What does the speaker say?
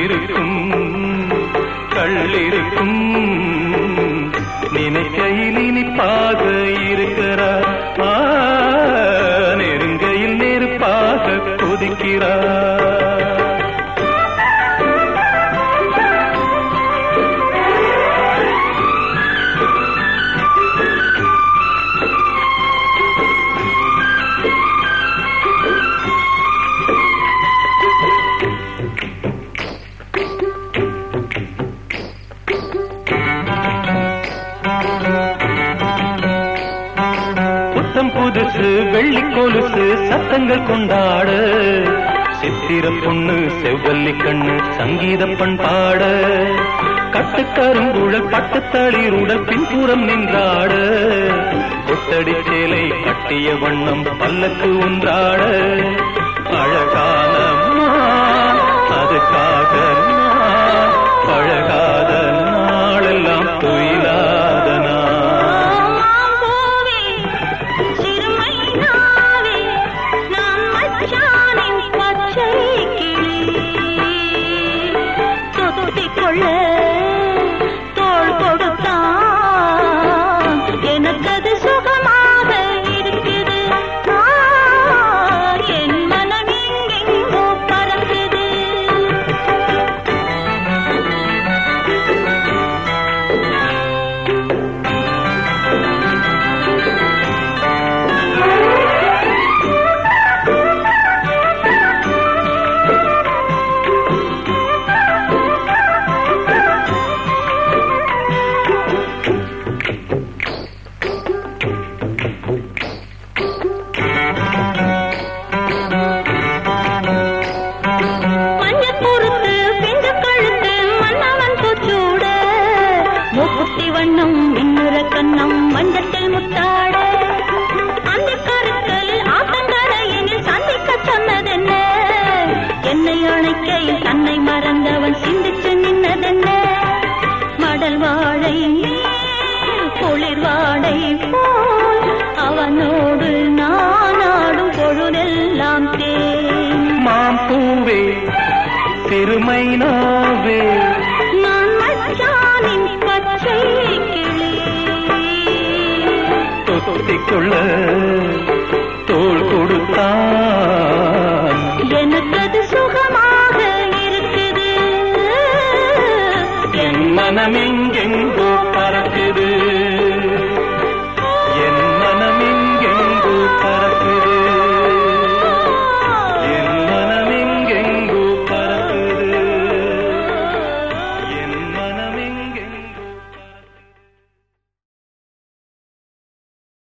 இருக்கும் கள்ளிருக்கும் நினைக்கையில் இனிப்பாக இருக்கிறார் ஆ, நெருங்கையில் நெருப்பாக கொதிக்கிறார் புத்தம் புதுசு வெள்ளி கொலுசு சத்தங்கள் கொண்டாட சித்திரம் பொண்ணு செவ்வல்லி கண்ணு சங்கீத பண்பாட கட்டுக்கருங்குழல் பட்டுத்தளிருடல் பின்புறம் நின்றாட கொத்தடி சேலை கட்டிய வண்ணம் பல்லக்கு ஒன்றாட அழகான மான், அதுக்காக நான் பழகாத நாளெல்லாம் துயிலாத நான் மாம்பூவே, சிறுமையாவே, நான் மச்சானின் பச்சை கிளி. தொத்திக் கொள்ள தோள் கொடுத்தான். எனக்கது சுகமாக இருக்குது ஆ, என் மனம் எங்கெங்கோ பறக்குது மஞ்சள் பொறுத்து பிஞ்சு கழுத்து மன்னவன் பூச்சூட மூக்குத்தி வண்ணம் மின்னுற கண்ணம் மஞ்சத்தில் முத்தாட அந்த கருக்களில் ஆத்தங்கரையினில் சந்திக்க சொன்னதென்ன என்னை அணைக்கையில் தன்னை மறந்தவன் சிந்திச்சு நின்னதென்ன மடல் வாழை மேல் குளிர் வாடை போல் அவனோடு நான் ஆடும் பொழுதெல்லாம் தேன் மாம்பூவே திருமைனாவே நான் மச்சானின் பச்சை கிளி தொத்திக்கொள்ள தோள் கொடுத்தான் எனக்கது சுகமாக இருக்குது என் மனமே